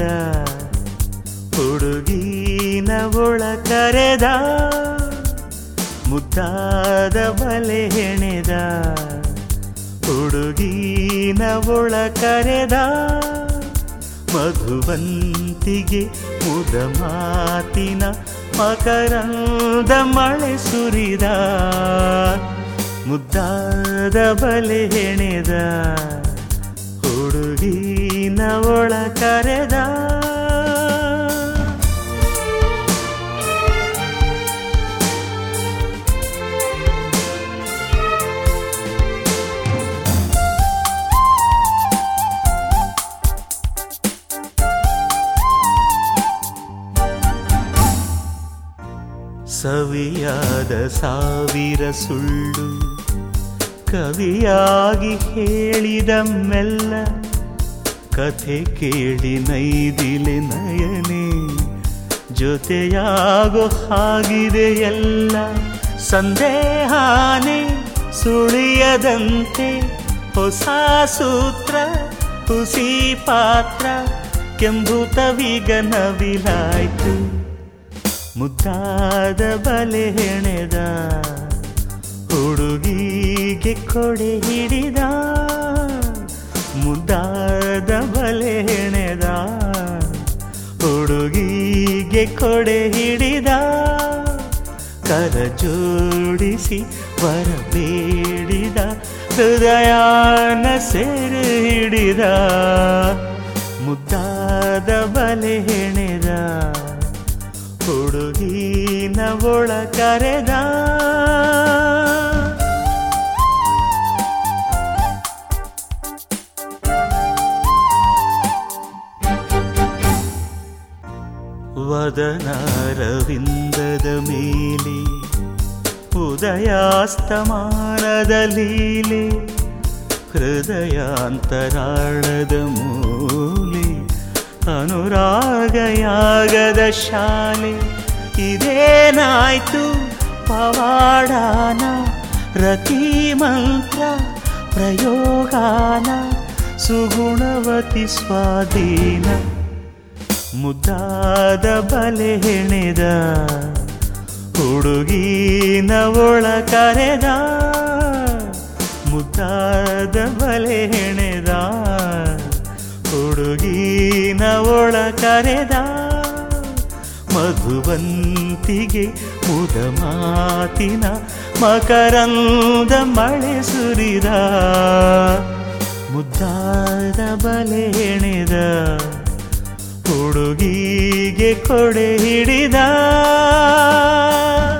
ಹುಡುಗಿನ ಒಳ ಕರೆದ ಮುದ್ದಾದ ಬಲೆ ಹೆಣೆದ ಹುಡುಗಿನ ಒಳ ಕರೆದ ಮಧುವಂತಿಗೆ ಮುದ ಮಾತಿನ ಮಕರಂದ ಮಳೆ ಸುರಿದ ಮುದ್ದಾದ ಬಲೆ ಹೆಣೆದ ಹುಡುಗಿನ ಒಳ ಕರೆದ ಸವಿಯಾದ ಸಾವಿರ ಸುಳ್ಳು ಕವಿಯಾಗಿ ಹೇಳಿದ ಮೆಲ್ಲ ಕಥೆ ಕೇಳಿ ನೈದಿಲೆ ನಯನೆ ಜೊತೆಯಾಗೋ ಹಾಗಿದೆ ಎಲ್ಲ ಸಂದೇಹಾನೆ ಸುಳಿಯದಂತೆ ಹೊಸ ಸೂತ್ರ ಹುಸಿ ಪಾತ್ರ ಕೆಂಬುತವೀಗ ನವಿಲಾಯ್ತು ಮುದ್ದಾದ ಬಲೆ ಹೆಣೆದ ಹುಡುಗಿಗೆ ಕೊಡೆ ಹಿಡಿದ ಮುದ್ದಾದ ಬಲೆ ಹೆಣೆದ ಹುಡುಗಿಗೆ ಕೊಡೆ ಹಿಡಿದ ಕರ ಜೋಡಿಸಿ ವರ ಬೇಡಿದ ಹೃದಯಾನ ಸೆರೆ ಹಿಡಿದ ಮುದ್ದಾದ ಬಲೆ ಹೆಣೆದ ಹುಡುಗಿನ ಒಳ ಕರೆದ ವದನಾರವಿಂದದ ಮೇಲೆ ಉದಯಾಸ್ತಮಾನದ ಲೀಲೆ ಹೃದಯಾಂತರಾಳದ ಮೂಲೆ ಅನುರಾಗಯಾಗದ ಶಾಲೆ ಇದೇನಾಯ್ತು ಪವಾಡಾನ ರತಿ ಮಂತ್ರ ಪ್ರಯೋಗಾನ ಸುಗುಣವತಿ ಸ್ವಾಧೀನ ಮುದ್ದಾದ ಬಲೆ ಹೆಣೆದ ಹುಡುಗಿನ ಒಳ ಕರೆದ ಮುದ್ದಾದ ಬಲೆ ಹೆಣೆದ ಹುಡುಗಿನ ಒಳ ಕರೆದ ಮಧುವಂತಿಗೆ ಮುದ ಮಾತಿನ ಮಕರಂದ ಮಳೆ ಸುರಿದ ಮುದ್ದಾದ ಬಲೆ ಹೆಣೆದ ಹುಡುಗಿಗೆ ಕೊಡೆ ಹಿಡಿದ